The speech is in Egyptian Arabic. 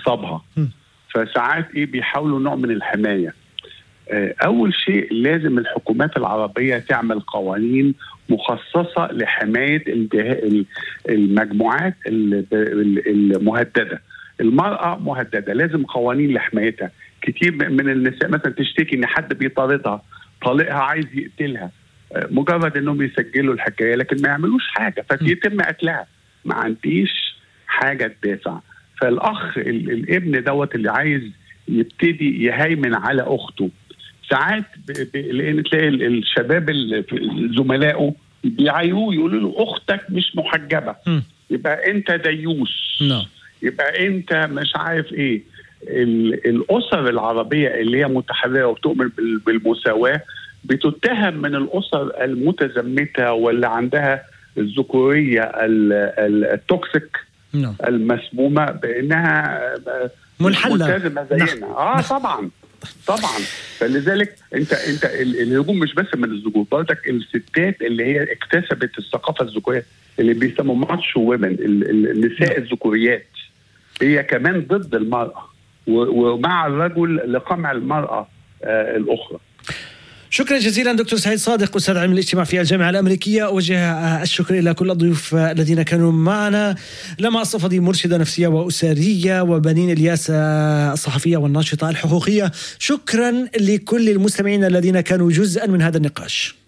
اغتصابها م. فساعات ايه بيحاولوا نوع من الحمايه آه، اول شيء لازم الحكومات العربيه تعمل قوانين مخصصه لحمايه الجه- ال- المجموعات ال- ال- المهدده المراه مهدده لازم قوانين لحمايتها كتير من النساء مثلا تشتكي ان حد بيطاردها طالقها عايز يقتلها آه، مجرد انهم يسجلوا الحكايه لكن ما يعملوش حاجه فيتم قتلها ما عنديش حاجه تدافع فالاخ ال- الابن دوت اللي عايز يبتدي يهيمن على اخته ساعات ب... ب... لان تلاقي ال- الشباب ال- في- زملائه بيعايروه يقولوا له اختك مش محجبه مم. يبقى انت ديوس نعم يبقى انت مش عارف ايه ال- الاسر العربيه اللي هي متحرره وبتؤمن بال- بالمساواه بتتهم من الاسر المتزمته واللي عندها الذكوريه ال- ال- التوكسيك نعم المسمومه بانها آه، منحلة. ملتزمه زينا اه طبعا طبعا فلذلك انت انت ال- الهجوم مش بس من الذكور برضك الستات اللي هي اكتسبت الثقافه الذكوريه اللي بيسموا ماتش وومن النساء الذكوريات هي كمان ضد المراه و- ومع الرجل لقمع المراه آه الاخرى شكرا جزيلا دكتور سعيد صادق استاذ علم الاجتماع في الجامعه الامريكيه اوجه الشكر الى كل الضيوف الذين كانوا معنا لما الصفدي مرشده نفسيه واسريه وبنين الياس الصحفيه والناشطه الحقوقيه شكرا لكل المستمعين الذين كانوا جزءا من هذا النقاش